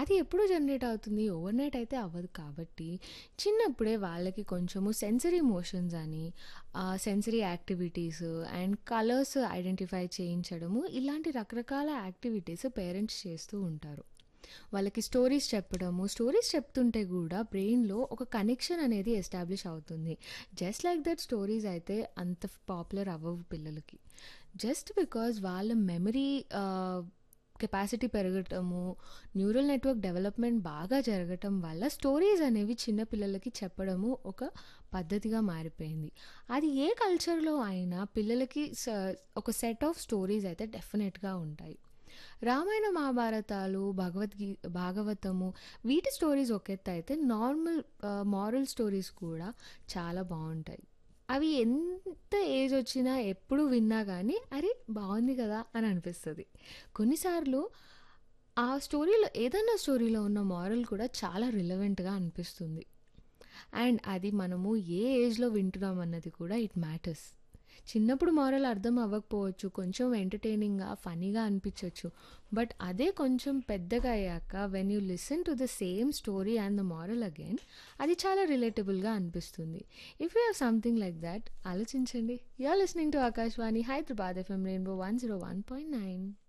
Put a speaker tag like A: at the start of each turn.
A: అది ఎప్పుడు జనరేట్ అవుతుంది ఓవర్‌నైట్ అయితే అవ్వదు కాబట్టి, చిన్నప్పుడే వాళ్ళకి కొంచెము సెన్సరీ మోషన్స్ అని, ah, sensory activities and colours identify చేయించడము, ఇలాంటి రకరకాల యాక్టివిటీస్ పేరెంట్స్ చేస్తూ ఉంటారు. వాళ్ళకి స్టోరీస్ చెప్పడము, స్టోరీస్ చెప్తుంటే గూడా బ్రెయిన్‌లో ఒక కనెక్షన్ అనేది ఎస్టాబ్లిష్ అవుతుంది. జస్ట్ లైక్ దట్ స్టోరీస్ అయితే అంత పాపులర్ అవ్వవు పిల్లలకి. జస్ట్ బికాజ్ వాళ్ళ మెమరీ ఆహ్, కెపాసిటీ పెరగటము, న్యూరల్ నెట్వర్క్ డెవలప్‌మెంట్ బాగా జరగటం వల్ల స్టోరీస్ అనేవి చిన్న పిల్లలకి చెప్పడము ఒక పద్ధతిగా మారిపోయింది. అది ఏ కల్చర్‌లో అయినా పిల్లలకి స ఒక సెట్ ఆఫ్ స్టోరీస్ అయితే డెఫినెట్‌గా ఉంటాయి. రామాయణ, మహాభారతాలు, భగవద్గీ భాగవతము వీటి స్టోరీస్ ఒక ఎత్తయితే నార్మల్ ఆహ్, మోరల్ స్టోరీస్ కూడా చాలా బావుంటాయి. అవి ఎంత ఏజ్ వచ్చినా ఎప్పుడు విన్నా గానీ, అరే! బావుంది కదా! అని అనిపిస్తది. కొన్నిసార్లు ఆ స్టోరీలో ఏదన్నా స్టోరీలో ఉన్న మోరల్ కూడా చాలా రిలవెంట్‌గా అనిపిస్తుంది. అండ్ అది మనము ఏ ఏజ్‌లో వింటున్నాం అన్నది కూడా ఇట్ మ్యాటర్స్. చిన్నప్పుడు మోరల్ అర్థం అవ్వకపోవచ్చు. కొంచెం ఎంటర్‌టైనింగ్‌గా, ఫన్నీగా అనిపించొచ్చు. బట్ అదే కొంచెం పెద్దగా అయ్యాక when you listen to the same story and the moral again అది చాలా రిలేటబుల్‌గా అనిపిస్తుంది. If you have something like that ఆలోచించండి. You are listening to Akashvani Hyderabad FM rainbow 101.9